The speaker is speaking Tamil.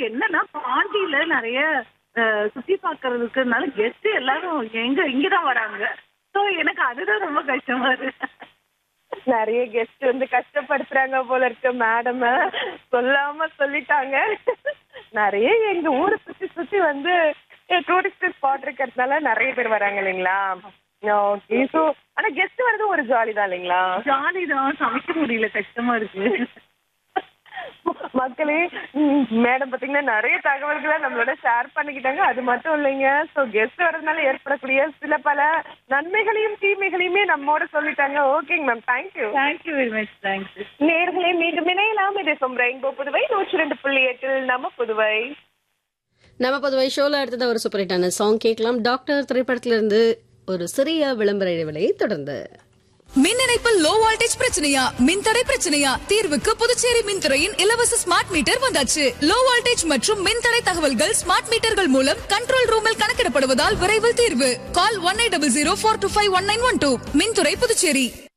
என்னன்னா பாண்டியில நிறைய அஹ், சுத்தி பாக்குறதுக்குனால கெஸ்ட் எல்லாரும் எங்க இங்கதான் வராங்க சோ எனக்கு அதுதான் ரொம்ப கஷ்டமா இருக்கு நிறைய கெஸ்ட் வந்து கஷ்டப்படுத்துறாங்க போல இருக்கு மேடம் சொல்லாம சொல்லிட்டாங்க நிறைய எங்க ஊரை சுத்தி சுத்தி வந்து டூரிஸ்ட் ஸ்பாட் இருக்கிறதுனால நிறைய பேர் வராங்க இல்லைங்களா ஓகே ஸோ ஆனா கெஸ்ட் வரது ஒரு ஜாலி தான் இல்லைங்களா ஜாலி தான் சமைக்க முடியல கஷ்டமா இருக்கு மக்களே மேடம் பாத்தீங்கன்னா நிறைய தகவல்களை நம்மளோட ஷேர் பண்ணிக்கிட்டாங்க அது மட்டும் இல்லைங்க ஸோ கெஸ்ட் வரதுனால ஏற்படக்கூடிய சில பல நன்மைகளையும் தீமைகளையுமே நம்மோட சொல்லிட்டாங்க ஓகேங்க ma'am thank you thank you very much thank you நேர்களே மீண்டும் இணையலாம் இது from ரெயின்போ புதுவை நூற்றி ரெண்டு புள்ளி எட்டில் நம்ம புதுவை நம்ம பொதுவை ஷோல அடுத்தது ஒரு சூப்பர் ஹிட்டான சாங் கேட்கலாம் டாக்டர் திரைப்படத்திலிருந்து ஒரு சிறிய விளம்பர இடைவெளியை தொடர்ந்து மின் இணைப்பில் லோ வோல்டேஜ் பிரச்சனையா மின்தடை பிரச்சனையா தீர்வுக்கு புதுச்சேரி மின்துறையின் இலவச ஸ்மார்ட் மீட்டர் வந்தாச்சு லோ வோல்டேஜ் மற்றும் மின்தடை தகவல்கள் ஸ்மார்ட் மீட்டர்கள் மூலம் கண்ட்ரோல் ரூமில் கணக்கிடப்படுவதால் விரைவில் தீர்வு call one eight double zero four two five one nine one two மின்துறை புதுச்சேரி